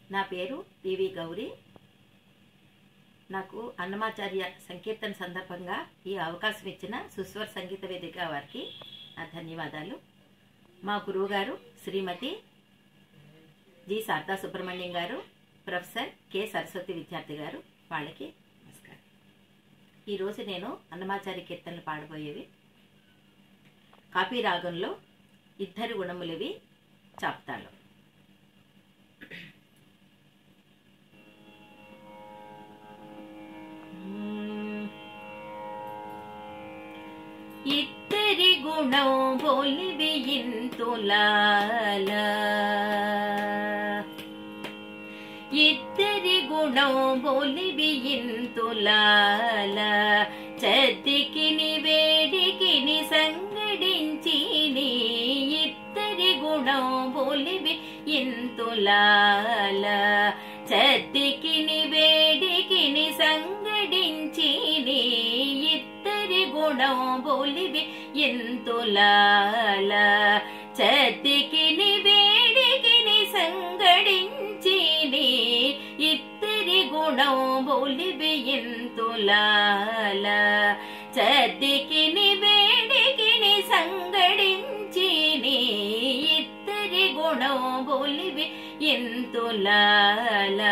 నా పేరు పివి గౌరీ నాకు అన్నమాచార్య సంకీర్తన సందర్భంగా ఈ అవకాశం ఇచ్చిన సుస్వర సంగీత వేదిక వారికి నా ధన్యవాదాలు మా గురువుగారు శ్రీమతి జి శారదా సుబ్రహ్మణ్యం గారు ప్రొఫెసర్ కె సరస్వతి విద్యార్థి గారు వాళ్ళకి నమస్కారం ఈరోజు నేను అన్నమాచార్య కీర్తనలు పాడబోయేవి కాపీ రాగంలో ఇద్దరు గుణములివి చాప్తాలు ఇద్దరి గుణం బోలివి ఇంతులాల ఇద్దరి గుణం బోలివి ఇంతులాల చద్దికిని వేడికిని సంగడించి నీ ఇద్దరి గుణం బోలివి ఇంతులాల చద్దికిని వేడికిని సంగడించి నీ ఇద్దరి గుణం బోలివి ఇంతులాల చద్దికిని వేడికిని సంగడించి నీ ఇద్దరి గుణం బోలివి ఇంతులాల చద్దికిని వేడికిని సంగడించి నీ ఇద్దరి గుణం బోలివి ఇంతులాల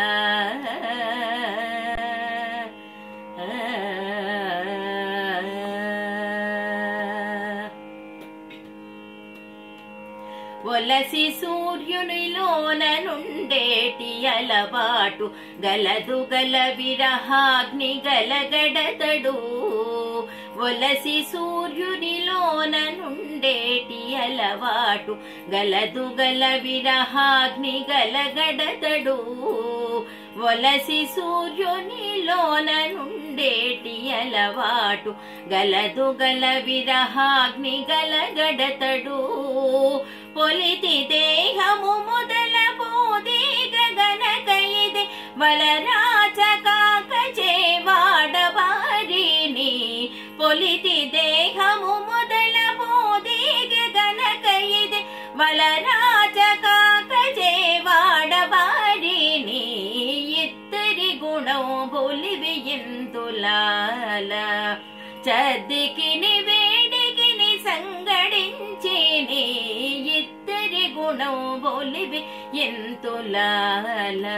ఒలసి సూర్యునిలోన నుండేటి అలవాటు గలదు గల విరహాగ్ని గలగడతడు ఒలసి సూర్యునిలోన నుండేటి అలవాటు గలదు గల విరహాగ్ని గలగడతడు ఒలసి సూర్యునిలోన నుండేటి అలవాటు గలదు గల విరహాగ్ని గలగడతడు పొలితి దేహము మొదల పోదే గగనకైదే వలరాజ కాక చేవాడవారిని పొలితి దేహము మొదల పోదే గగనకైదే వలరాజ కాక చేవాడవారిని ఇద్దరి గుణం బొలివి ఇంతులాల చద్దికిని వేడికిని సంగడించి నీ ఇద్దరి గుణం బొలివి ఇంతులాల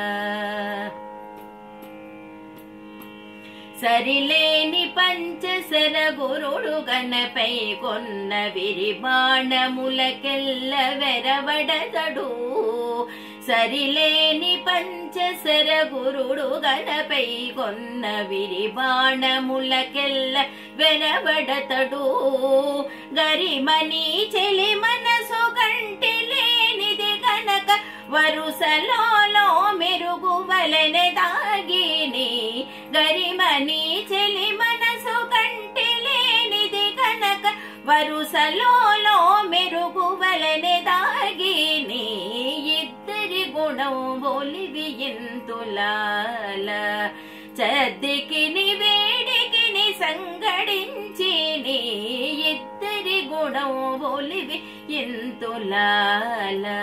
సరిలేని పంచసర గురుడు గనపై కొన్న విరి బాణములకెల్ల వెరవడతడు సరిలేని పంచసర గురుడు గనపై కొన్న విరి బాణములకెల్ల వెరవడతడు గరిమని చెలి మనసు కంటి లేనిది కనుక వరుసలో మెరుగు వలెన దాగిని గరిమని చెలి మనసు కంటి లేనిది కనుక వరుసలో మెరుగు వలెన దాగిని ఇద్దరి గుణం బోలివి ఇంతులాల చద్దికిని వేడికిని సంగడించి నీ ఇద్దరి గుణం బోలివి ఇంతులాల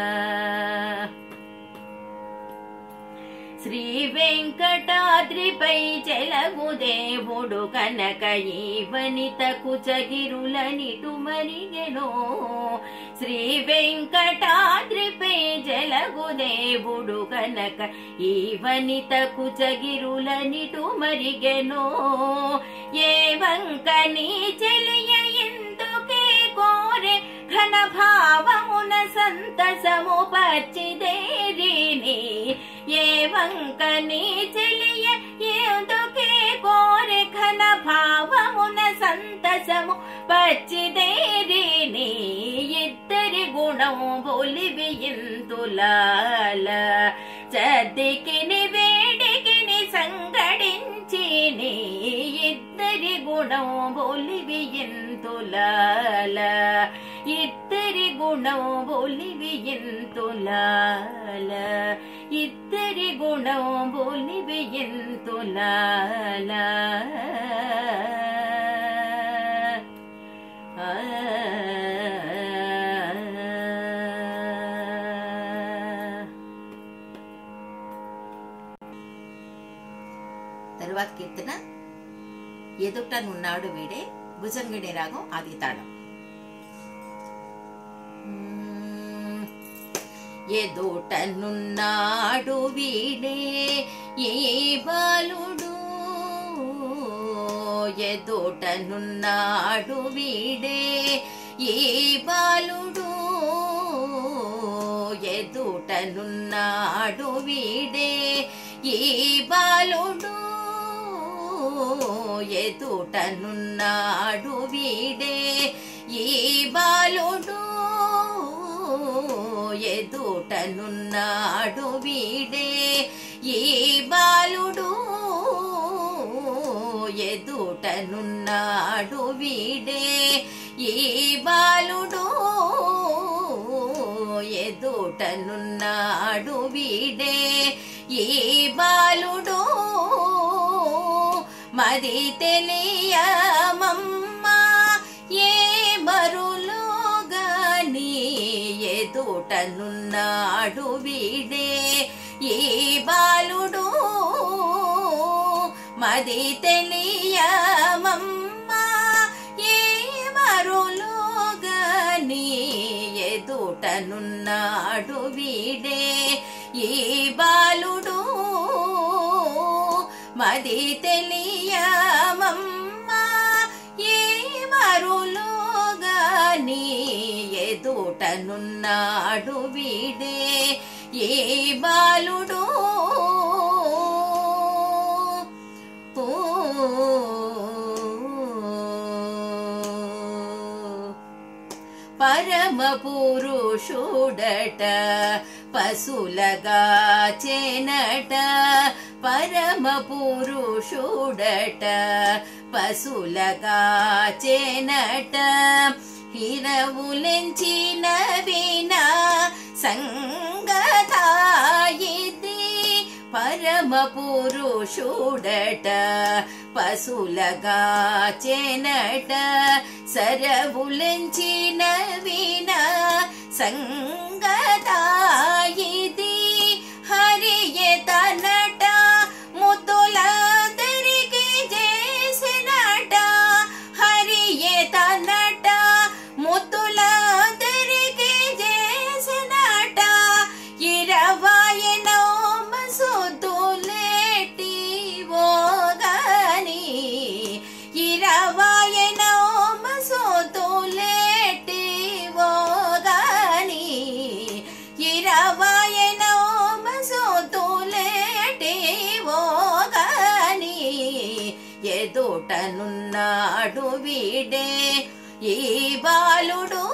శ్రీ వెంకటాద్రిపై చెలగు దేవుడు కనక ఈ వనితకు చగిరులనిటు మరిగెనో శ్రీ వెంకటాద్రిపై జలగు దేవుడు కనక ఈ వనితకు చగిరులనిటు మరిగెనో ఏ వంక నీ చెలియ ఎందుకే కోరే ఘన భావమున సంతసము పచ్చిదేరిని ఏ వంక నీ చెలియ ఎందుకే కోరే ఘన భావమున సంతసము పచ్చిదేరిని ఇద్దరి గుణం బొలివి ఇంతులాల చద్దికిని వేడికిని సంగడించి నీ ఇద్దరి గుణం బొలివి ఇంతులాల ఇద్దరి గుణం బొలివి ఇంతులాల ఇద్దరి గుణం బొలివి ఇంతులాల ఆ తరువాత కీర్తన ఎదుటనున్నాడు వీడే భుజంగిణి రాగం ఆది తాళం మ్మ్. ఎదుటనున్నాడు వీడే ఏ బాలుడు ఎదుటనున్నాడు వీడే ఏ బాలుడు ఎదుటనున్నాడు వీడే ఏ బాలుడు ఎదుటనున్నాడు వీడే ఈ బాలుడు ఎదుటనున్నాడు వీడే ఈ బాలుడు ఎదుటనున్నాడు వీడే ఈ బాలుడు ఎదుటనున్నాడు వీడే ఈ బాలుడు మరి తెలియమమ్మ ఏ మరులో గాని ఎదుటనున్నాడు వీడే ఈ బాలుడు మది తెలియమమ్మ ఏ మరులో గాని ఎదుటనున్నాడు వీడే ఈ బాలుడు మది తెలియమమ్మ ఏ మరులో గాని ఎదుటనున్నాడు వీడే ఏ బాలుడు ఓ పరమ పురుషుడట పశులగా చేనట పరమ పురుషుడట పశులగా చేనట హిరవులెంచిన వినా సంగతాయిది పరమ పురుషుడట పశులగా చేనట సరవులెంచిన విన సంగతాయిది హరియే తనట ముద్దులందరికీ చేసినట హరియే తనట ముద్దులందరికీ చేసినట ఇరవయనో మసుతులేటి ఓగని ఇరవయనో మసుతులేటి ఓగని ఇరవయనో మసుతులేటి ఓగని ఎదుటనున్నాడు వీడే ఈ బాలుడు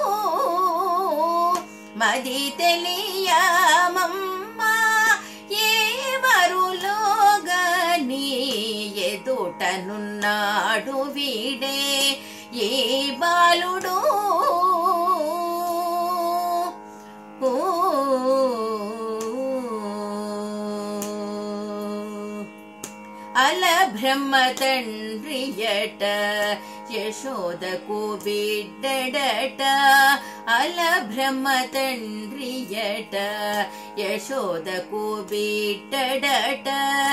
మది తెలియమమ్మ ఏ మరులో గని ఎదుటనున్నాడు వీడే ఏ బాలుడు ఓ అల బ్రహ్మ తండ్రియట యశోదకు బిడ్డడట అల బ్రహ్మ తండ్రియట యశోదకు బిడ్డడట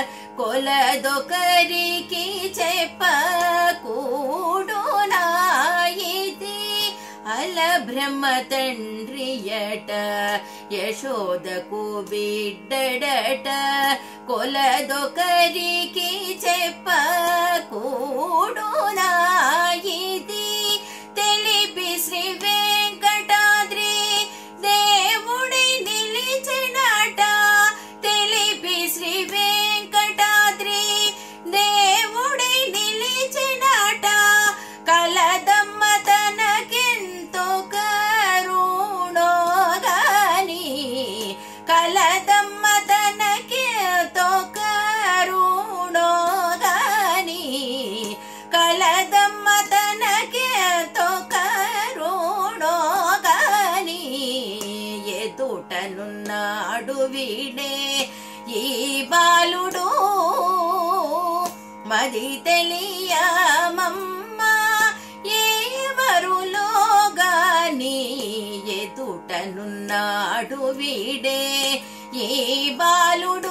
కొలదొకరికి చెప్పకూడునాయిది అల బ్రహ్మ తండ్రియట యశోదకు బిడ్డడట కొలదొకరికి చెప్పకూడునాయిది తెలిపి శ్రీ వెంకటాద్రి దేవుడి నిలిచినట తెలిపి శ్రీ వెంకటాద్రి దేవుడి నిలిచినట కలదమ్మ తనకెంతో కరుణో గాని కలదమ్మ తనకెంతో కరుణో గాని కలదమ్మ తనకెంతో కరుణో గాని ఎదుటనున్నాడు వీడే ఈ బాలుడు మది తెలియమమ్మ ఏ మరులో గాని ఎదుటనున్నాడు వీడే ఏ బాలుడు